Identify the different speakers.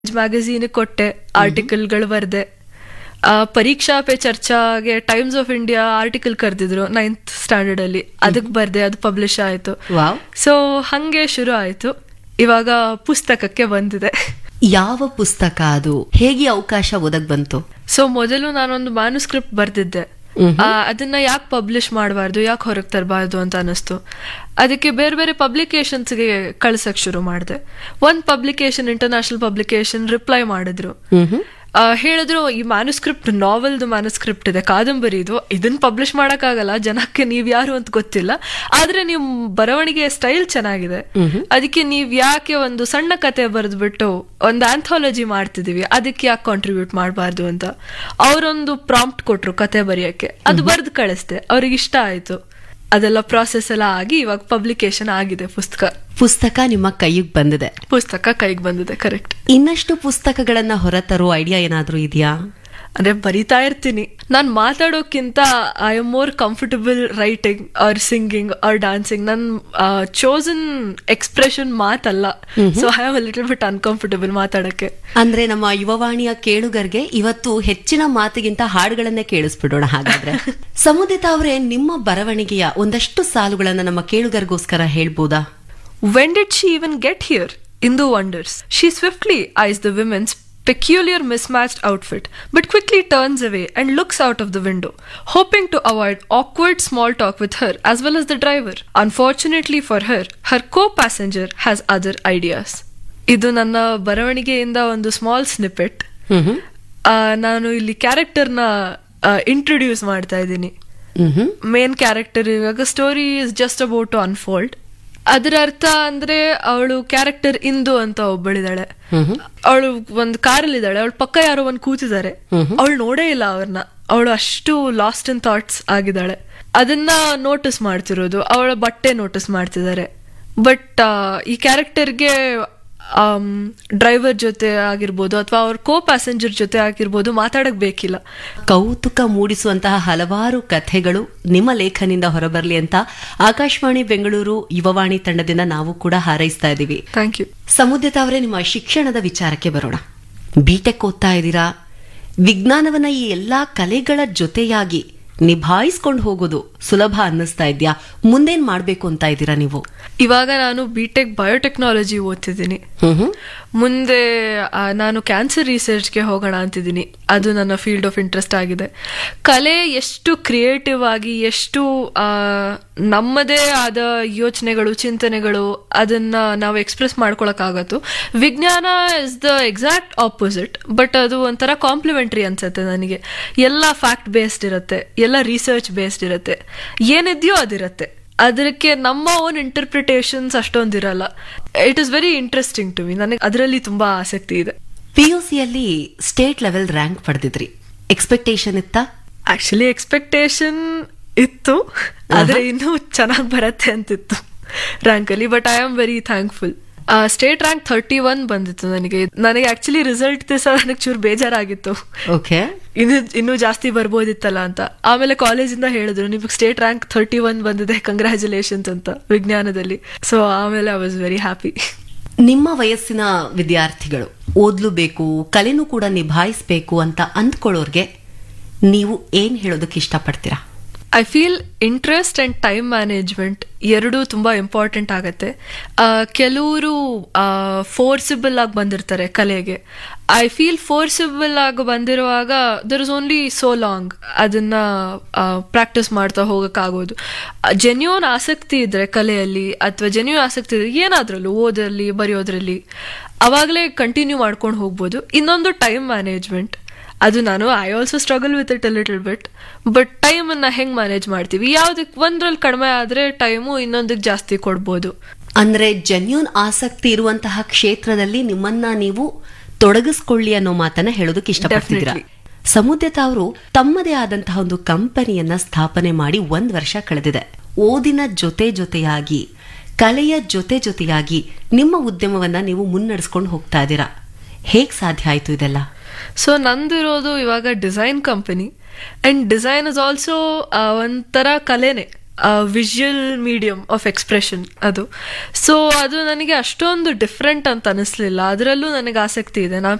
Speaker 1: Magazine ಕೊಟ್ಟೆ ಆರ್ಟಿಕಲ್ಗಳು ಬರ್ದೆ ಆ, ಪರೀಕ್ಷಾ ಪೇ ಚರ್ಚಾಗೆ ಟೈಮ್ಸ್ ಆಫ್ ಇಂಡಿಯಾ ಆರ್ಟಿಕಲ್ ಕರೆದಿದ್ರು ನೈನ್ತ್ ಸ್ಟ್ಯಾಂಡರ್ಡ್ ಅಲ್ಲಿ ಅದಕ್ಕೆ ಬರ್ದೆ ಅದು ಪಬ್ಲಿಷ್ ಆಯ್ತು
Speaker 2: ವಾವ್
Speaker 1: ಸೊ ಹಂಗೆ ಶುರು ಆಯ್ತು ಇವಾಗ ಪುಸ್ತಕಕ್ಕೆ ಬಂದಿದೆ
Speaker 2: ಯಾವ ಪುಸ್ತಕ ಅದು ಹೇಗೆ ಅವಕಾಶ ಒದಗ್ ಬಂತು
Speaker 1: ಸೊ ಮೊದಲು ನಾನೊಂದು ಮ್ಯಾನುಸ್ಕ್ರಿಪ್ಟ್ ಬರ್ದಿದ್ದೆ ಆ, ಅದನ್ನ ಯಾಕೆ ಪಬ್ಲಿಷ್ ಮಾಡಬಾರ್ದು ಯಾಕೆ ಹೊರಗೆ ತರಬಾರ್ದು ಅಂತ ಅನಿಸ್ತು ಅದಕ್ಕೆ ಬೇರೆ ಬೇರೆ ಪಬ್ಲಿಕೇಶನ್ಸ್ಗೆ ಕಳ್ಸಕ್ ಶುರು ಮಾಡಿದೆ ಒಂದ್ ಪಬ್ಲಿಕೇಶನ್ ಇಂಟರ್ನ್ಯಾಷನಲ್ ಪಬ್ಲಿಕೇಶನ್ ರಿಪ್ಲೈ ಮಾಡಿದ್ರು ಆ, ಹೇಳಿದ್ರು ಈ ಮ್ಯಾನುಸ್ಕ್ರಿಪ್ಟ್ ನಾವೆಲ್ದು ಮ್ಯಾನುಸ್ಕ್ರಿಪ್ಟ್ ಇದೆ ಕಾದಂಬರಿ ಇದು ಇದನ್ನ ಪಬ್ಲಿಷ್ ಮಾಡಕ್ಕಾಗಲ್ಲ ಜನಕ್ಕೆ ನೀವ್ ಯಾರು ಅಂತ ಗೊತ್ತಿಲ್ಲ ಆದ್ರೆ ನಿಮ್ ಬರವಣಿಗೆ ಸ್ಟೈಲ್ ಚೆನ್ನಾಗಿದೆ ಅದಕ್ಕೆ ನೀವ್ ಯಾಕೆ ಒಂದು ಸಣ್ಣ ಕತೆ ಬರೆದ್ಬಿಟ್ಟು ಒಂದು ಆಂಥಾಲಜಿ ಮಾಡ್ತಿದೀವಿ ಅದಕ್ಕೆ ಯಾಕೆ ಕಾಂಟ್ರಿಬ್ಯೂಟ್ ಮಾಡಬಾರ್ದು ಅಂತ ಅವರೊಂದು ಪ್ರಾಂಪ್ಟ್ ಕೊಟ್ರು ಕತೆ ಬರೆಯಕ್ಕೆ ಅದು ಬರ್ದು ಕಳಿಸ್ದೆ ಅವ್ರಿಗೆ ಇಷ್ಟ ಆಯ್ತು ಅದೆಲ್ಲ ಪ್ರಾಸೆಸ್ ಎಲ್ಲ ಆಗಿ ಇವಾಗ ಪಬ್ಲಿಕೇಶನ್ ಆಗಿದೆ ಪುಸ್ತಕ
Speaker 2: ಪುಸ್ತಕ ನಿಮ್ಮ ಕೈಗೆ ಬಂದಿದೆ
Speaker 1: ಪುಸ್ತಕ ಕೈಗೆ ಬಂದಿದೆ ಕರೆಕ್ಟ್
Speaker 2: ಇನ್ನಷ್ಟು ಪುಸ್ತಕಗಳನ್ನ ಹೊರತರೋ ಐಡಿಯಾ ಏನಾದ್ರೂ ಇದೆಯಾ
Speaker 1: ಅಂದ್ರೆ ಬರಿತಾ ಇರ್ತೀನಿ ನಾನ್ ಮಾತಾಡೋಕ್ಕಿಂತ I am more comfortable writing or singing or dancing ನನ್ ಚೋಸನ್ ಎಕ್ಸ್ಪ್ರೆಷನ್ ಮಾತಲ್ಲ so I am little bit uncomfortable ಮಾತಾಡಕ್ಕೆ
Speaker 2: ಅಂದ್ರೆ ನಮ್ಮ ಯುವವಾಣಿಯ ಕೇಳುಗರಿಗೆ ಇವತ್ತು ಹೆಚ್ಚಿನ ಮಾತಿಗಿಂತ ಹಾಡುಗಳನ್ನೇ ಕೇಳಿಸ್ಬಿಡೋಣ ಹಾಗಾದ್ರೆ ಸಮುದಿತ ಅವರೇ ನಿಮ್ಮ ಬರವಣಿಗೆಯ ಒಂದಷ್ಟು ಸಾಲುಗಳನ್ನ ನಮ್ಮ ಕೇಳುಗರಿಗೋಸ್ಕರ ಹೇಳ್ಬೋದಾ
Speaker 1: When did she even get here? Indu wonders. She swiftly eyes the women's peculiar mismatched outfit, but quickly turns away and looks out of the window, hoping to avoid awkward small talk with her as well as the driver. Unfortunately for her, her co-passenger has other ideas. ಇದು ನನ್ನ ಬರವಣಿಗೆಯಿಂದ ಒಂದು small snippet
Speaker 2: ಹ್ಮ್
Speaker 1: ನಾನು ಇಲ್ಲಿ ಕ್ಯಾರೆಕ್ಟರ್ನ introduce ಮಾಡ್ತಾ ಇದ್ದೀನಿ
Speaker 2: hmm
Speaker 1: main character ಇವಾಗ story is just about to unfold ಅದರ ಅರ್ಥ ಅಂದ್ರೆ ಅವಳು ಕ್ಯಾರೆಕ್ಟರ್ ಇಂದು ಅಂತ ಒಬ್ಬಳಿದಾಳೆ ಅವಳು ಒಂದು ಕಾರಲ್ಲಿ ಇದ್ದಾಳೆ ಅವಳ ಪಕ್ಕ ಯಾರೋ ಒಂದ್ ಕೂತಿದ್ದಾರೆ ಅವಳು ನೋಡೇ ಇಲ್ಲ ಅವ್ರನ್ನ ಅವಳು ಅಷ್ಟು ಲಾಸ್ಟ್ ಇನ್ ಥಾಟ್ಸ್ ಆಗಿದ್ದಾಳೆ ಅದನ್ನ ನೋಟಿಸ್ ಮಾಡ್ತಿರೋದು ಅವಳ ಬಟ್ಟೆ ನೋಟಿಸ್ ಮಾಡ್ತಿದ್ದಾರೆ ಬಟ್ ಈ ಕ್ಯಾರೆಕ್ಟರ್ಗೆ ಡ್ರೈವರ್ ಜೊತೆ ಆಗಿರ್ಬೋದು ಅಥವಾ ಅವ್ರ ಕೋ ಪ್ಯಾಸೆಂಜರ್ ಜೊತೆ ಆಗಿರ್ಬೋದು ಮಾತಾಡಕ್ ಬೇಕಿಲ್ಲ
Speaker 2: ಕೌತುಕ ಮೂಡಿಸುವಂತಹ ಹಲವಾರು ಕಥೆಗಳು ನಿಮ್ಮ ಲೇಖನಿಂದ ಹೊರಬರಲಿ ಅಂತ ಆಕಾಶವಾಣಿ ಬೆಂಗಳೂರು ಯುವವಾಣಿ ತಂಡದಿಂದ ನಾವು ಕೂಡ ಹಾರೈಸ್ತಾ ಇದ್ದೀವಿ
Speaker 1: ಥ್ಯಾಂಕ್ ಯು
Speaker 2: ಸಮುದ್ರತ ಅವರೇ ನಿಮ್ಮ ಶಿಕ್ಷಣದ ವಿಚಾರಕ್ಕೆ ಬರೋಣ ಬಿಟೆಕ್ ಓದ್ತಾ ಇದ್ದೀರಾ ವಿಜ್ಞಾನವನ್ನ ಈ ಎಲ್ಲಾ ಕಲೆಗಳ ಜೊತೆಯಾಗಿ ನಿಭಾಯಿಸ್ಕೊಂಡು ಹೋಗೋದು ಸುಲಭ ಅನ್ನಿಸ್ತಾ ಇದ್ಯಾ ಮುಂದೇನ್ ಮಾಡ್ಬೇಕು ಅಂತ ಇದ್ದೀರಾ ನೀವು
Speaker 1: ಇವಾಗ ನಾನು ಬಿಟೆಕ್ ಬಯೋಟೆಕ್ನಾಲಜಿ ಓದ್ತಿದ್ದೀನಿ ಮುಂದೆ ಆ, ನಾನು ಕ್ಯಾನ್ಸರ್ ರಿಸರ್ಚ್ಗೆ ಹೋಗೋಣ ಅಂತಿದ್ದೀನಿ ಅದು ನನ್ನ ಫೀಲ್ಡ್ ಆಫ್ ಇಂಟ್ರೆಸ್ಟ್ ಆಗಿದೆ ಕಲೆ ಎಷ್ಟು ಕ್ರಿಯೇಟಿವ್ ಆಗಿ ಎಷ್ಟು ಆ, ನಮ್ಮದೇ ಆದ ಯೋಚನೆಗಳು ಚಿಂತನೆಗಳು ಅದನ್ನ ನಾವು ಎಕ್ಸ್ಪ್ರೆಸ್ ಮಾಡ್ಕೊಳಕ್ಕಾಗತ್ತು ವಿಜ್ಞಾನ is the exact opposite but ಅದು ಒಂಥರ ಕಾಂಪ್ಲಿಮೆಂಟ್ರಿ ಅನ್ಸುತ್ತೆ ನನಗೆ ಎಲ್ಲ ಫ್ಯಾಕ್ಟ್ ಬೇಸ್ಡ್ ಇರುತ್ತೆ ಎಲ್ಲ ರಿಸರ್ಚ್ ಬೇಸ್ಡ್ ಇರುತ್ತೆ ಏನಿದೆಯೋ ಅದಿರುತ್ತೆ ಅದಕ್ಕೆ ನಮ್ಮ ಓನ್ ಇಂಟರ್ಪ್ರಿಟೇಷನ್ಸ್ ಅಷ್ಟೊಂದಿರಲ್ಲ it is very interesting to me ನನಗೆ ಅದರಲ್ಲಿ ತುಂಬಾ ಆಸಕ್ತಿ ಇದೆ
Speaker 2: ಪಿಯುಸಿಯಲ್ಲಿ ಸ್ಟೇಟ್ ಲೆವೆಲ್ ರ್ಯಾಂಕ್ ಪಡೆದಿದ್ರಿ ಎಕ್ಸ್ಪೆಕ್ಟೇಷನ್ ಇತ್ತಾ
Speaker 1: ಆಕ್ಚುಲಿ ಎಕ್ಸ್ಪೆಕ್ಟೇಷನ್ ಇತ್ತು ಆದ್ರೆ ಇನ್ನೂ ಚೆನ್ನಾಗಿ ಬರತ್ತೆ ಅಂತಿತ್ತು ರ್ಯಾಂಕ್ ಅಲ್ಲಿ but I am very thankful state rank thirty one ಬಂದಿತ್ತು ನನಗೆ ನನಗೆ ಆಕ್ಚುಲಿ ರಿಸಲ್ಟ್ ದಿವಸ ನನಗೆ ಚೂರು ಬೇಜಾರಾಗಿತ್ತು
Speaker 2: ಓಕೆ
Speaker 1: ಇನ್ನು ಇನ್ನೂ ಜಾಸ್ತಿ ಬರ್ಬೋದಿತ್ತಲ್ಲ ಅಂತ ಆಮೇಲೆ ಕಾಲೇಜಿಂದ ಹೇಳಿದ್ರು ನಿಮಗೆ ಸ್ಟೇಟ್ ರ್ಯಾಂಕ್ ಥರ್ಟಿ ಒನ್ ಬಂದಿದೆ ಕಂಗ್ರ್ಯಾಚುಲೇಷನ್ಸ್ ಅಂತ ವಿಜ್ಞಾನದಲ್ಲಿ ಸೊ ಆಮೇಲೆ ಐ ವಾಸ್ ವೆರಿ ಹ್ಯಾಪಿ
Speaker 2: ನಿಮ್ಮ ವಯಸ್ಸಿನ ವಿದ್ಯಾರ್ಥಿಗಳು ಓದ್ಲುಬೇಕು ಕಲೆನೂ ಕೂಡ ನಿಭಾಯಿಸ್ಬೇಕು ಅಂತ ಅಂದ್ಕೊಳ್ಳೋರ್ಗೆ ನೀವು ಏನ್ ಹೇಳೋದಕ್ಕೆ ಇಷ್ಟಪಡ್ತೀರಾ
Speaker 1: I feel interest and time management ಎರಡೂ ತುಂಬಾ ಇಂಪಾರ್ಟೆಂಟ್ ಆಗತ್ತೆ ಆ, ಕೆಲವರು ಫೋರ್ಸಿಬಲ್ ಆಗಿ ಬಂದಿರ್ತಾರೆ ಕಲೆಗೆ ಐ ಫೀಲ್ ಫೋರ್ಸಿಬಲ್ ಆಗಿ ಬಂದಿರುವಾಗ there is only so long ಅದನ್ನ ಪ್ರಾಕ್ಟೀಸ್ ಮಾಡ್ತಾ ಹೋಗಕ್ಕಾಗೋದು ಜೆನ್ಯೂನ್ ಆಸಕ್ತಿ ಇದ್ರೆ ಕಲೆಯಲ್ಲಿ ಅಥವಾ ಜೆನ್ಯೂನ್ ಆಸಕ್ತಿ ಇದ್ರೆ ಏನಾದ್ರಲ್ಲೂ ಓದರಲ್ಲಿ ಬರೆಯೋದ್ರಲ್ಲಿ ಅವಾಗಲೇ ಕಂಟಿನ್ಯೂ ಮಾಡ್ಕೊಂಡು ಹೋಗ್ಬೋದು ಇನ್ನೊಂದು ಟೈಮ್ ಮ್ಯಾನೇಜ್ಮೆಂಟ್ ಅದು ನಾನು I also struggle with it a little bit but time ಅನ್ನ ಹೆಂಗ್ ಮ್ಯಾನೇಜ್ ಮಾಡ್ತೀವಿ ಯಾವ್ದಕ್ ಒಂದ್ರಲ್ಲಿ ಕಡಿಮೆ ಆದ್ರೆ ಟೈಮು ಇನ್ನೊಂದಕ್ಕೆ ಜಾಸ್ತಿ ಕೊಡ್ಬೋದು
Speaker 2: ಅಂದ್ರೆ ಜೆನ್ಯೂನ್ ಆಸಕ್ತಿ ಇರುವಂತಹ ಕ್ಷೇತ್ರದಲ್ಲಿ ನಿಮ್ಮನ್ನ ನೀವು ತೊಡಗಿಸ್ಕೊಳ್ಳಿ ಅನ್ನೋ ಮಾತನ್ನ ಹೇಳೋದಕ್ಕೆ ಇಷ್ಟಪಡ್ತಿದ್ದೀರಾ
Speaker 1: Definitely.
Speaker 2: ಸಮುದ್ರತ ಅವರು ತಮ್ಮದೇ ಆದಂತಹ ಒಂದು ಕಂಪನಿಯನ್ನ ಸ್ಥಾಪನೆ ಮಾಡಿ ಒಂದ್ ವರ್ಷ ಕಳೆದಿದೆ ಓದಿನ ಜೊತೆ ಜೊತೆಯಾಗಿ ಕಲೆಯ ಜೊತೆ ಜೊತೆಯಾಗಿ ನಿಮ್ಮ ಉದ್ಯಮವನ್ನ ನೀವು ಮುನ್ನಡೆಸ್ಕೊಂಡು ಹೋಗ್ತಾ ಇದ್ದೀರಾ ಹೇಗ್ ಸಾಧ್ಯ ಆಯ್ತು ಇದೆಲ್ಲ
Speaker 1: ಸೊ ನಂದಿರೋದು ಇವಾಗ design company and design is also ಒಂಥರ ಕಲೆನೆ ವಿಜುವಲ್ ಮೀಡಿಯಮ್ ಆಫ್ ಎಕ್ಸ್ಪ್ರೆಷನ್ ಅದು ಸೊ ಅದು ನನಗೆ ಅಷ್ಟೊಂದು ಡಿಫ್ರೆಂಟ್ ಅಂತ ಅನಿಸ್ಲಿಲ್ಲ ಅದರಲ್ಲೂ ನನಗೆ ಆಸಕ್ತಿ ಇದೆ ನಾನು